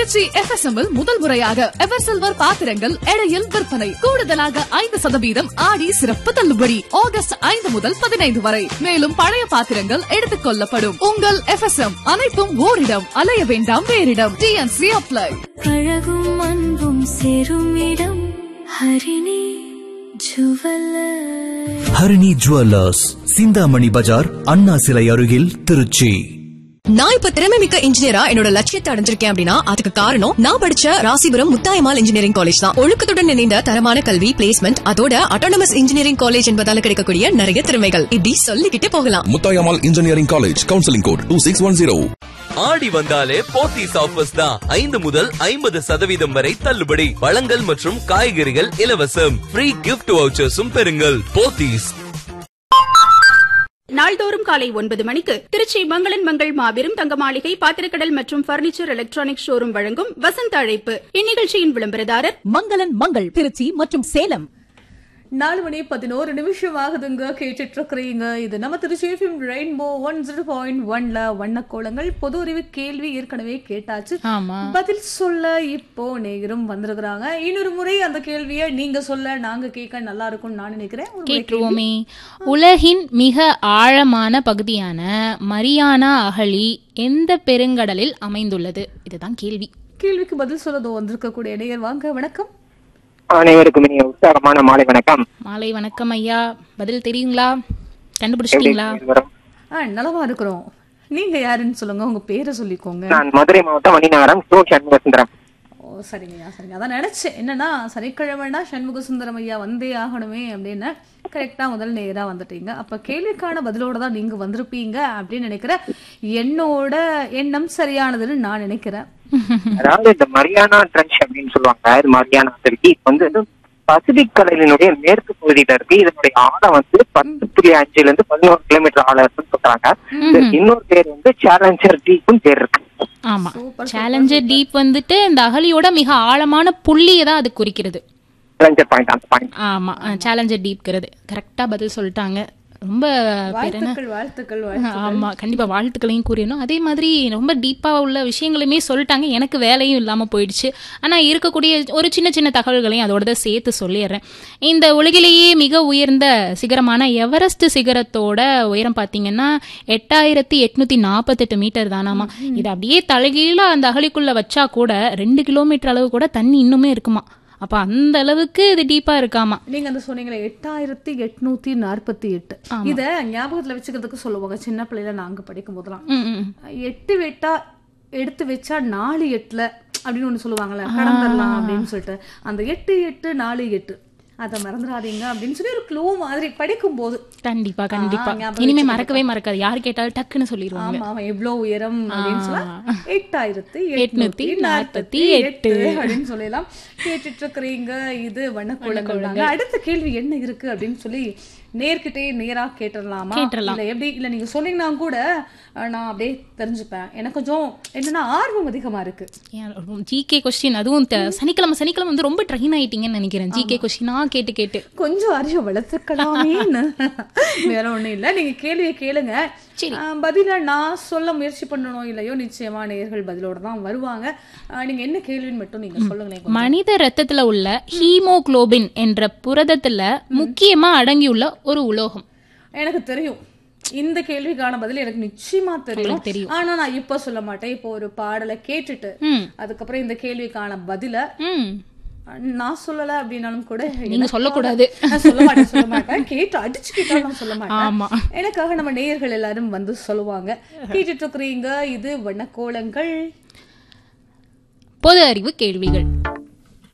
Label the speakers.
Speaker 1: Trichy FSM இல் முதல் முறையாக ever silver பாத்திரங்கள் எடையில் விற்பனை கூடுதலாக ஐந்து சதவீதம் ஆடி சிறப்பு தள்ளுபடி ஆகஸ்ட் ஐந்து முதல் பதினைந்து வரை மேலும் பழைய பாத்திரங்கள் எடுத்துக் கொள்ளப்படும் உங்கள் FSM அனைத்தும் ஓரிடம் அலைய வேண்டாம் வேறிடம் டிஎன்சி அப்ளை
Speaker 2: அழகும் அன்பும் சேரும் இடம் ஹரிணி ஜுவல்லர்
Speaker 3: ஹரிணி ஜுவல்லர்ஸ் சிந்தாமணி பஜார் அண்ணா சிலை அருகில் திருச்சி
Speaker 4: நான் இப்ப திறமை மிக்க இன்ஜினியரா என்னோட லட்சியத்தை அடைஞ்சிருக்கேன் அப்படின்னா அதுக்கு காரணம் நான் படிச்ச ராசிபுரம் முத்தாயமால் இன்ஜினியரிங் காலேஜ் தான் ஒழுக்கத்துடன் இணைந்த தரமான கல்வி பிளேஸ்மெண்ட் அதோட அட்டானமஸ் இன்ஜினியரிங் காலேஜ் என்பதால கிடைக்கக்கூடிய நிறைய திறமைகள் இப்படி சொல்லிக்கிட்டே போகலாம்
Speaker 5: Muthayammal engineering college counselling code two six one zero
Speaker 6: Aadi வந்தாலே போத்தீஸ் ஆஃபர்ஸ் தான் ஐந்து முதல் ஐம்பது சதவீதம் வரை தள்ளுபடி பழங்கள் மற்றும் காய்கறிகள் இலவசம் ஃப்ரீ கிஃப்ட் வவுச்சர்ஸும் பெறுங்கள் போத்தீஸ்
Speaker 7: நாள்தோறும் காலை ஒன்பது மணிக்கு திருச்சி மங்களன் மங்கள் மாபெரும் தங்க மாளிகை பாத்திரக்கடல் மற்றும் பர்னிச்சர் எலக்ட்ரானிக் ஷோரூம் வழங்கும் வசந்த அழைப்பு இந்நிகழ்ச்சியின் விளம்பரதாரர்
Speaker 8: மங்களன் மங்கள் திருச்சி மற்றும் சேலம்
Speaker 9: நாலு மணி பதினோரு நிமிஷம் ஆகுதுங்க கேட்டுட்டு இருக்கிறீங்க இது நம்ம Trichy FM rainbow one zero point ஒன்ல வண்ணக்கோலங்கள் பொது அறிவு கேள்வி ஏற்கனவே கேட்டாச்சு
Speaker 8: ஆமா
Speaker 9: பதில் சொல்ல இப்போ நேயரும் வந்திருக்கிறாங்க இன்னொரு முறை அந்த கேள்வியை நீங்க சொல்ல நாங்க கேட்க நல்லா இருக்கும்னு நான் நினைக்கிறேன் ஒரு முறை
Speaker 8: கேட்டுருவோமே உலகின் மிக ஆழமான பகுதியான மரியானா அகழி எந்த பெருங்கடலில் அமைந்துள்ளது இதுதான் கேள்வி
Speaker 9: கேள்விக்கு பதில் சொல்லதோ வந்திருக்கக்கூடிய நேயர் வாங்க வணக்கம்
Speaker 10: அனைவருக்கும் இனிய உற்சாகமான மாலை வணக்கம்
Speaker 8: மாலை வணக்கம் ஐயா பதில் தெரியுங்களா கண்டுபிடிச்சிட்டீங்களா
Speaker 10: வரும்.
Speaker 9: ஆ நலமா இருக்கிறோம் நீங்க யாருன்னு சொல்லுங்க உங்க பேரை சொல்லிக்கோங்க
Speaker 10: நான் மதுரை மாவட்டம் மணிநகரம் சோ சண்முக சுந்தரம்
Speaker 9: ஓ சரிங்கய்யா சரிங்க அதான் நினைச்சேன் என்னன்னா சனிக்கிழமைனா சண்முக சுந்தரம் ஐயா வந்தே ஆகணுமே அப்படின்னு கரெக்டா முதல் நேரா வந்துட்டீங்க அப்ப கேள்விக்கான பதிலோட தான் நீங்க வந்திருப்பீங்க அப்படின்னு நினைக்கிறேன் என்னோட எண்ணம் சரியானதுன்னு நான் நினைக்கிறேன்
Speaker 10: அதாவது இந்த மரியானா ட்ரென்ச் அப்படின்னு சொல்லுவாங்க இது மரியானா அருவி இது வந்து பசிபிக் கடலினுடைய மேற்கு பகுதியில இருக்கு இதனுடைய ஆழம் வந்து பத்து புள்ளி அஞ்சுல இருந்து பதினோரு கிலோமீட்டர் ஆழம் இருக்குன்னு சொல்றாங்க இதுக்கு இன்னொரு பேர் வந்து சேலஞ்சர் டீப்பும் பேர் இருக்கு
Speaker 8: ஆமா சேலஞ்சர் டீப் வந்துட்டு இந்த அகழியோட மிக ஆழமான புள்ளியை தான் அது குறிக்கிறது
Speaker 10: சேலஞ்சர் பாயிண்ட் அந்த பாயிண்ட்
Speaker 8: ஆமா சேலஞ்சர் டீப்ங்கிறது கரெக்டா பதில் சொல்லிட்டாங்க ரொம்ப பேர் என்ன
Speaker 9: வாழ்த்துக்கள் வாழ்த்துக்கள் வாழ்த்துக்கள்
Speaker 8: ஆமா கண்டிப்பா வாழ்த்துக்களையும் கூறிடணும் அதே மாதிரி ரொம்ப டீப்பா உள்ள விஷயங்களுமே சொல்லிட்டாங்க எனக்கு வேலையும் இல்லாம போயிடுச்சு ஆனா இருக்கக்கூடிய ஒரு சின்ன சின்ன தகவல்களையும் அதோட தான் சேர்த்து சொல்லிடுறேன் இந்த உலகிலேயே மிக உயர்ந்த சிகரமான எவரெஸ்ட் சிகரத்தோட உயரம் பாத்தீங்கன்னா எட்டாயிரத்தி எட்நூத்தி நாற்பத்தெட்டு மீட்டர் தானாமா இது அப்படியே தலைகீழ அந்த அகழிக்குள்ள வச்சா கூட ரெண்டு கிலோமீட்டர் அளவு கூட தண்ணி இன்னுமே இருக்குமா அப்ப அந்த அளவுக்கு இது டீப்பா இருக்காமா
Speaker 9: நீங்க அந்த சொன்னீங்களே எட்டாயிரத்தி எட்நூத்தி நாற்பத்தி எட்டு இத ஞாபகத்துல வச்சுக்கிறதுக்கு சொல்லுவாங்க சின்ன பிள்ளையில நாங்க படிக்கும் போதெல்லாம்
Speaker 8: ம், ம்.
Speaker 9: எட்டு வெட்டா எடுத்து வச்சா நாலு எட்டுல அப்படின்னு ஒண்ணு சொல்லுவாங்கல்ல கடந்துடலாம் அப்படின்னு சொல்லிட்டு அந்த எட்டு எட்டு நாலு எட்டு அதை மறந்துடாதீங்க அப்படின்னு சொல்லி ஒரு க்ளூ மாதிரி படிக்கும் போது
Speaker 8: கண்டிப்பா கண்டிப்பா
Speaker 9: ஞாபகம்
Speaker 8: இனிமே
Speaker 9: வச்சுக்கிட்டு
Speaker 8: மறக்கவே மறக்காது யாரு கேட்டாலும் டக்குன்னு சொல்லிடுவாங்க
Speaker 9: ஆமா அவன் எவ்வளவு உயரம் அப்படின்னு
Speaker 8: ஆ.
Speaker 9: சொல்லலாம் எட்டாயிரத்தி
Speaker 8: எட்நூத்தி
Speaker 9: எட்நூத்தி நாற்பத்தி
Speaker 8: நாற்பத்தி
Speaker 9: எட்டு
Speaker 8: எட்டு.
Speaker 9: அப்படின்னு சொல்லலாம் கேட்டுட்டு இருக்கிறீங்க இது வண்ணக்கோளங்கள் அடுத்த கேள்வி என்ன இருக்கு அப்படின்னு சொல்லி நேர்கிட்டே நேரா கேட்டுடலாமா
Speaker 8: கேட்டுறலாம்.
Speaker 9: இல்ல எப்படி இல்ல நீங்க சொன்னீங்கன்னா கூட அஹ், நான் அப்படியே தெரிஞ்சுப்பேன் எனக்கு கொஞ்சம் என்னன்னா ஆர்வம் அதிகமா இருக்கு
Speaker 8: ஜிகே கொஸ்டின் அதுவும் த- சனிக்கிழமை சனிக்கிழமை வந்து ரொம்ப ட்ரெயின் ஆயிட்டீங்கன்னு நினைக்கிறேன் ஜிகே கொஸ்டினா கேட்டு கேட்டு
Speaker 9: கொஞ்சம் அறிவை வளர்த்துக்கலாமேன்னு வேற ஒண்ணும் இல்ல நீங்க கேள்வியை கேளுங்க
Speaker 8: சரி.
Speaker 9: அஹ், பதில நான் சொல்ல முயற்சி பண்ணணும் இல்லையோ நிச்சயமா நேயர்கள் பதிலோட தான் வருவாங்க அஹ், நீங்க என்ன கேள்வின்னு மட்டும் நீங்க சொல்லுங்களேன் கொஞ்சம்.
Speaker 8: மனித ரத்தத்துல உள்ள ஹீமோகுளோபின் என்ற புரதத்துல முக்கியமா அடங்கியுள்ள ஒரு உலோகம்
Speaker 9: எனக்கு தெரியும் இந்த கேள்விக்கான பதில் எனக்கு நிச்சயமா தெரியும்
Speaker 8: உங்களுக்கு தெரியும்.
Speaker 9: ஆனா நான் இப்ப சொல்ல மாட்டேன் இப்போ ஒரு பாடலை கேட்டுட்டு
Speaker 8: ம்.
Speaker 9: அதுக்கப்புறம் இந்த கேள்விக்கான பதில
Speaker 8: ம்.
Speaker 9: நான் சொல்லல அப்படின்னாலும் கூட
Speaker 8: நீங்க
Speaker 9: எனக்காக-
Speaker 8: சொல்லக்கூடாது.
Speaker 9: நான் சொல்ல மாட்டேன் சொல்ல மாட்டேன் கேட்டு அடிச்சு கேட்டாலும் நான் சொல்ல மாட்டேன்
Speaker 8: ஆமா.
Speaker 9: எனக்காக நம்ம நேயர்கள் எல்லாரும் வந்து சொல்லுவாங்க கேட்டுட்டு இருக்கிறீங்க இது வண்ணக்கோலங்கள்
Speaker 8: பொது அறிவு கேள்விகள்